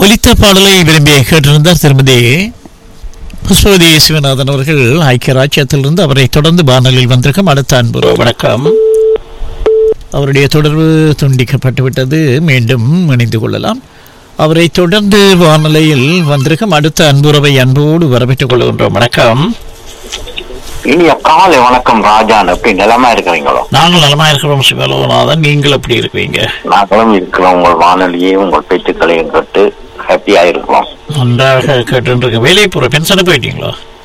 ஒலித்த பாடலை விரும்பி கேட்டிருந்தார் திருமதி புஷ்பவதி சிவநாதன் அவர்கள் ஐக்கிய ராஜ்யத்திலிருந்து அவரை தொடர்ந்து வானொலியில் வந்திருக்கும் அடுத்த அன்பு வணக்கம் அவருடைய தொடர்பு துண்டிக்கப்பட்டு விட்டது மீண்டும் இணைந்து கொள்ளலாம் அவரை தொடர்ந்து வானொலியில் வந்திருக்கும் அடுத்த அன்புறவை அன்போடு வரவேற்றுக் கொள்கின்றோம் வணக்கம் இனிய காலை வணக்கம் ராஜான் எப்படி நிலமா இருக்கிறீங்களோ நாங்கள் நலமா இருக்கிறோம் சிவலோகநாதன் நீங்கள் எப்படி இருக்கிறீங்க நாங்களும் இருக்கிறோம் உங்கள் வானொலியை உங்கள் பேச்சுக்களையும் கேட்டு ஹாப்பியா இருக்கிறோம் நன்றாக கேட்டு வேலையை போற பென்ஷனை போயிட்டீங்களா